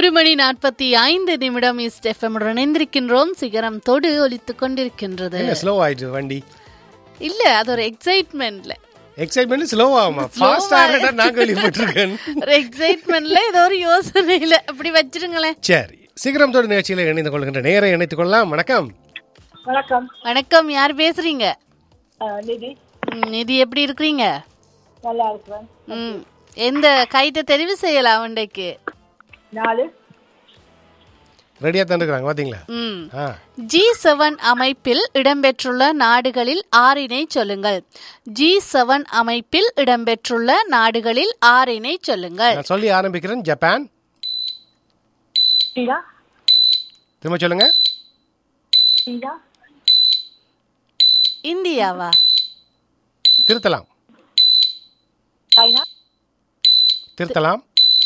ஒரு மணி நாற்பத்தி ஐந்து நிமிடம் இஸ்ட் எஃப்எம் இணைந்திருக்கின்றோம் சிகரம் தொடு ஒலித்துக் கொண்டிருக்கின்றது என்ன ஸ்லோ ஆயிடுச்சு வண்டி இல்ல அது ஒரு எக்ஸைட்மெண்ட்ல எக்ஸைட்மெண்ட் ஸ்லோ ஆகுமா ஃபாஸ்ட் ஆகிறதா நான் கேள்விப்பட்டிருக்கேன் ஒரு எக்ஸைட்மெண்ட்ல ஏதோ ஒரு யோசனையில அப்படி வச்சிருங்களேன் சரி சீக்கிரம் தோடு நிகழ்ச்சியில் இணைந்து கொள்கின்ற நேரம் இணைத்துக் கொள்ளலாம் வணக்கம் வணக்கம் வணக்கம் யார் பேசுறீங்க அஹ், நிதி ம், நிதி எப்படி இருக்கிறீங்க நல்லா இருக்கிறேன் ம் எந்த கைட்ட தெரிவு செய்யலாம் இன்றைக்கு நாலு ரெடியா தான் இருக்கிறாங்க பாத்தீங்களா ம் ஆ ஜி செவன் அமைப்பில் இடம்பெற்றுள்ள நாடுகளில் ஆறினை சொல்லுங்கள் ஜி செவன் அமைப்பில் இடம்பெற்றுள்ள நாடுகளில் ஆறினை சொல்லுங்கள் நான் சொல்லி ஆரம்பிக்கிறேன் ஜப்பான் சீனா திரும்ப சொல்லுங்க சீனா இந்தியாவா திருத்தலாம் சைனா திருத்தலாம்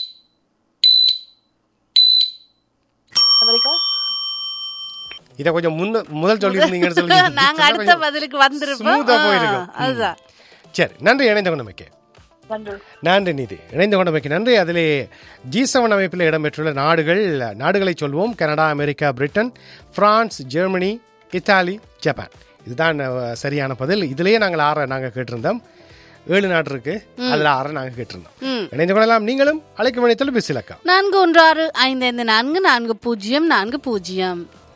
அமெரிக்கா இதை கொஞ்சம் முன்ன முதல் சொல்லியிருந்தீங்கன்னு சொல்லி நாங்க அடுத்த பதிலுக்கு வந்திருப்போம் ஸ்மூத்தா ஆ, போயிருக்கும் அதுதான் சரி நன்றி இணைந்து கொண்டமைக்கு நன்றி நன்றி நிதி இணைந்து கொண்டமைக்கு நன்றி அதிலே ஜி செவன் அமைப்பில் இடம்பெற்றுள்ள நாடுகள் நாடுகளை சொல்வோம் Canada America Britain France Germany Italy Japan இதுதான் அஹ், சரியான பதில் இதுலயே நாங்கள் ஆற நாங்கள் கேட்டிருந்தோம் ஏழு நாடு இருக்கு அதுல ஆற நாங்கள் கேட்டிருந்தோம் ம். இணைந்து கொள்ளலாம் நீங்களும் அழைக்க வேண்டிய தொலைபேசி இலக்கம் நான்கு ஒன்று ஆறு ஐந்து ஐந்து நான்கு நான்கு பூஜ்ஜியம் நான்கு பூஜ்ஜியம்